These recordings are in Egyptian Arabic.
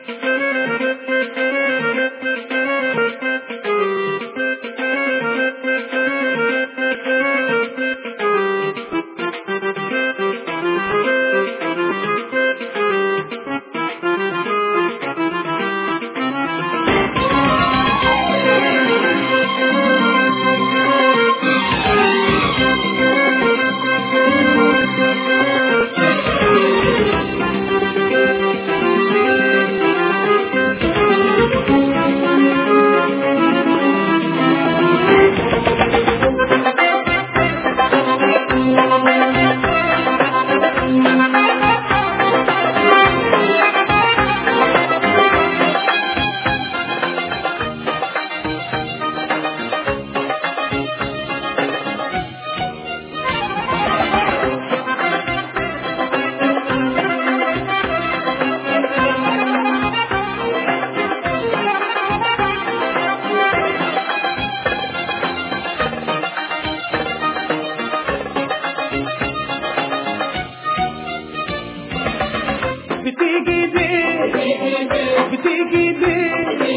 بتيجي ليه بتيجي ليه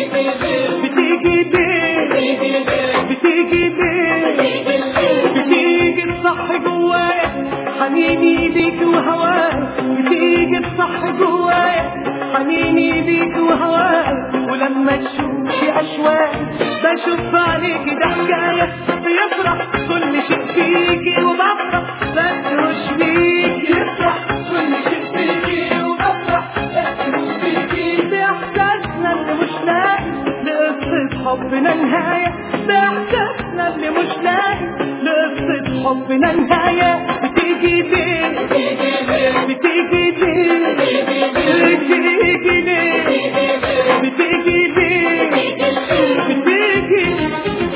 بتيجي ليه بتيجي ليه بتيجي الصح جوايا حنيني ليك وهواك بتيجي الصح جوايا حنيني ليك وهواك ولما تشوفي اشواق بشوف عليكي ده حكايه بيفرح كل شيء فيكي وبفرح بس مش بيكي يفرح كل شيء فيكي وبفرح بس مش بيكي باحساسنا اللي مش لاقي لقصه حبنا نهايه باحساسنا اللي مش لاقي لقصه حبنا نهايه بتيجي ليه بتيجي ليه بتيجي ليه بتيجي ليه بتيجي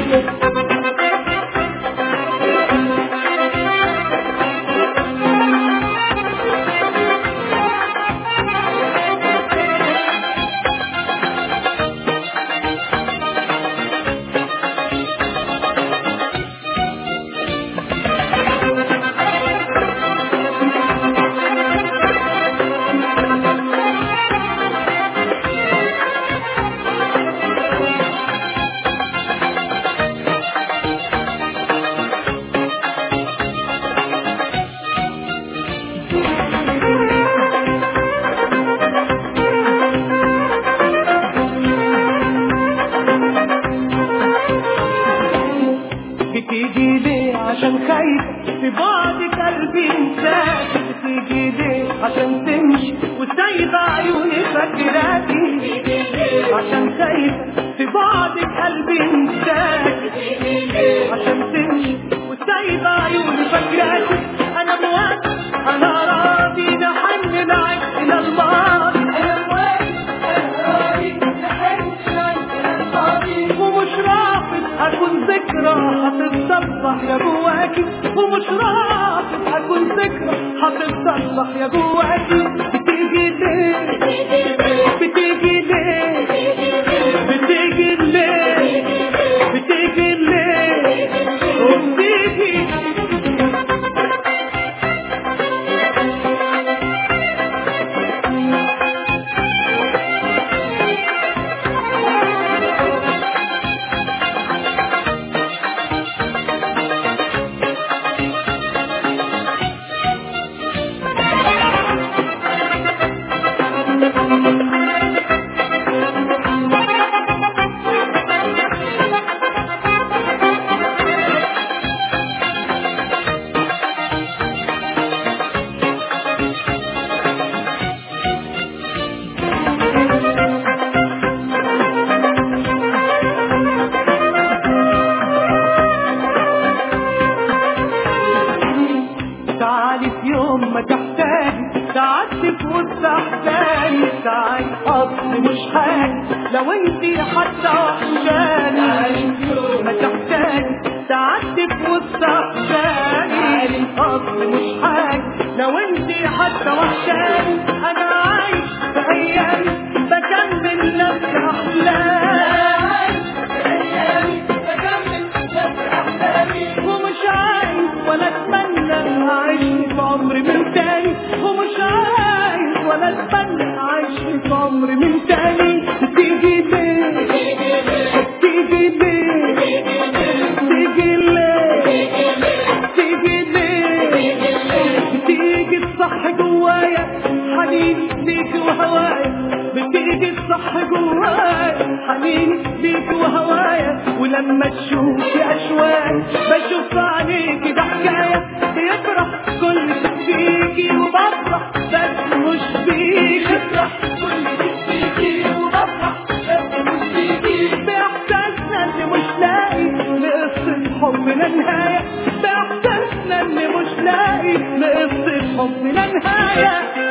بتيجي ليه عشان خايف في بعدك قلبي انساك بتيجي ليه عشان تمشي وسايبة عيوني فاكراكي عشان خايف في بعدك قلبي انساك عشان تمشي وسايبة عيوني فاكراكي انا موافق انا راضي نحن معاك الى الماضي انا موافق انا راضي نحن معاك الى الماضي ومش رافض اكون ذكرى هتتصبح يا جواكي ومش رافض اكون ذكرى هتتصبح يا جواكي بتيجي ليه بتيجي ليه بتيجي ليه بتيجي ليه وبتيجي تعالي في يوم ما تحتاجي تعدي في وسط احزاني تعالي اصل مش حاجه لو انتي حتى وحشاني ما تحتاجي تعدي في وسط احزاني اصل مش حاجه لو انتي حتى وحشاني انا عايش في ايامي بكمل نفس احلامي ومش عايز ولا اتمنى اعيش في عمري من تاني ومش عايز ولا اتمنى اعيش في عمري من تاني تاني تيجي ليه تيجي ليه تيجي ليه تيجي ليه بتيجي الصح جوايا حنين ليك وهوايا بتيجي الصح جوايا حنين ليك وهوايا ولما تشوفي اشواق بشوف في عينيكي ده حكايه بيفرح كل شيء فيكي وبفرح بس مش بيكي بفرح كل شيء فيكي وبفرح بس مش بيكي باحساسنا اللي مش لاقي لقصه حبنا نهايه باحساسنا اللي مش لاقي لقصه حبنا نهايه